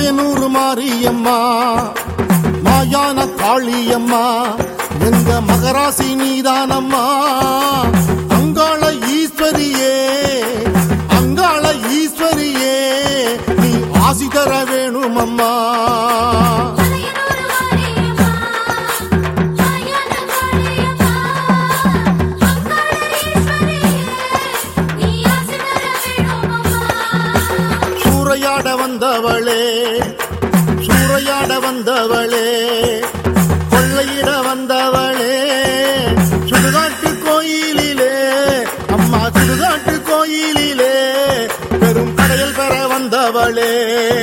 மாயனூர் மாரியம்மா மாயான காளியம்மா எங்க மகராசி நீதானம்மா அங்காள ஈஸ்வரியே அங்காள ஈஸ்வரியே நீ ஆசி தர வேணுமம்மா சூறையாட வந்தவளே சூறையாட வந்தவளே கொள்ளையிட வந்தவளே சுடுகாட்டு கோயிலிலே அம்மா சுடுகாட்டு கோயிலிலே பெரும் கடையில் பெற வந்தவளே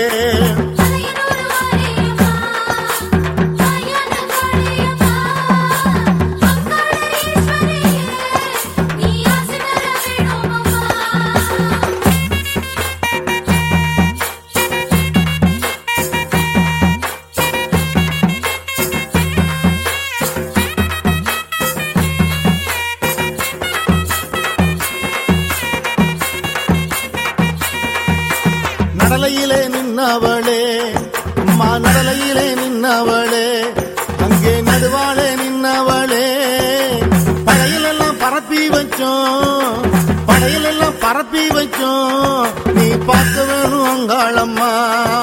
நடலையிலே நின்னவளே அம்மா நடலையிலே நின்னவளே அங்கே நடுவாளே நின்னவளே படையிலெல்லாம் பரப்பி வச்சோம் படையிலெல்லாம் பரப்பி வச்சோம் நீ பார்க்க வேணும் அங்காளம்மா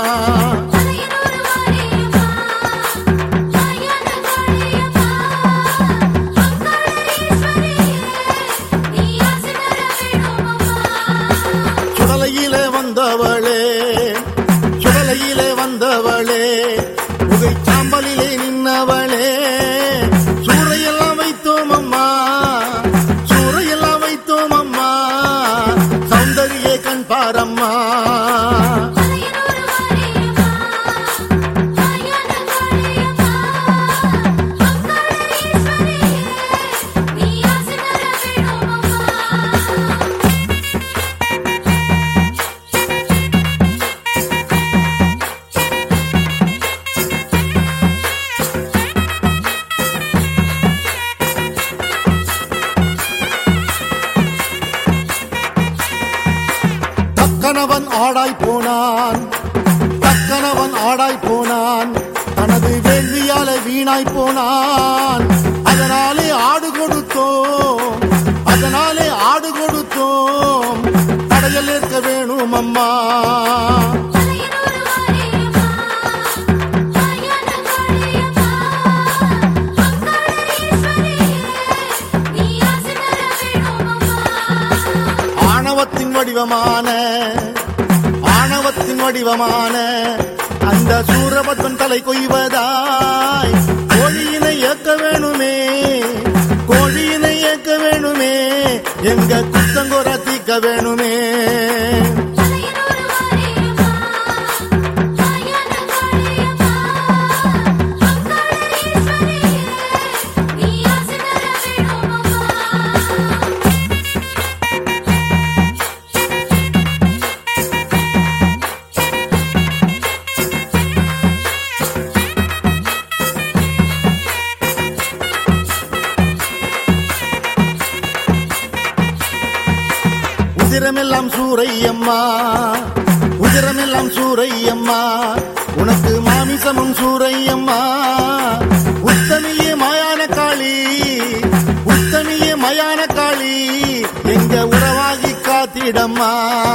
சுடலையிலே வந்தவளே சுடலையிலே வந்தவளே புகை சாம்பலிலே நின்னவளே சூறையெல்லாம் வைத்தோம் அம்மா சூறையெல்லாம் வைத்தோம் அம்மா சௌந்தரியே கண் பாரம்மா தக்கனவன் ஆடாய் போனான் தக்கனவன் ஆடாய் போனான் தனது வேள்வியால வீணாய் போனான் அதனாலே ஆடு கொடுத்தோம் அதனாலே ஆடு கொடுத்தோம் படையல் ஏற்க வேணும் அம்மா ஆணவத்தின் வடிவமான ஆணவத்தின் வடிவமான அந்த சூரபத்மன் தலை கொய்வதாய் கோழியினை ஏற்க வேணுமே கோழியினை ஏற்க வேணுமே எங்க குத்தங்கொர தீக்க வேணுமே உதிரமெல்லாம் சூரையம்மா உதிரமெல்லாம் சூரையம்மா உனக்கு மாமிசமும் சூரையம்மா உத்தமியே மயான காளி உத்தமியே மயான காளி எங்க உறவாகி காத்திடம்மா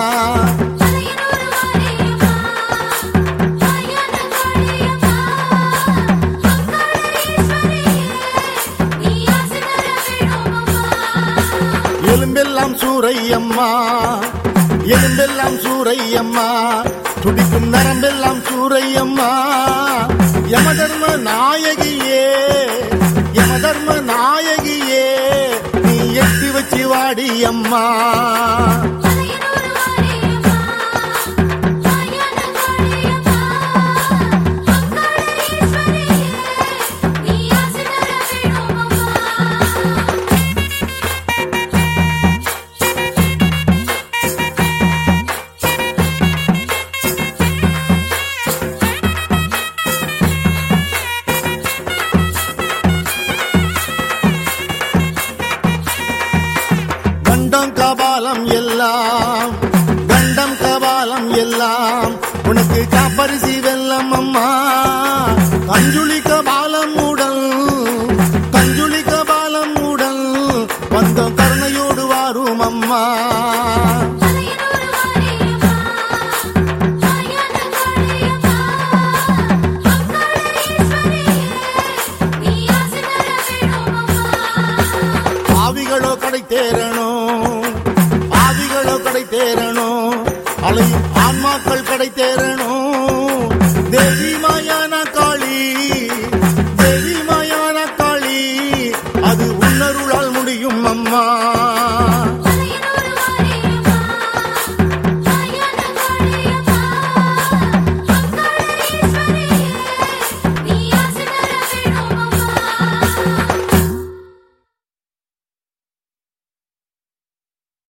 எலும்பெல்லாம் சூரையம்மா எலும்பெல்லாம் சூரையம்மா துடிக்கும் நரம்பெல்லாம் சூரையம்மா யமதர்ம நாயகியே யமதர்ம நாயகியே நீ எட்டி வச்சு வாடி அம்மா கண்டம் கபாலம் எல்லாம் செய்யும் ஆன்மாக்கள் கடை தேரணும் தேவி மாயா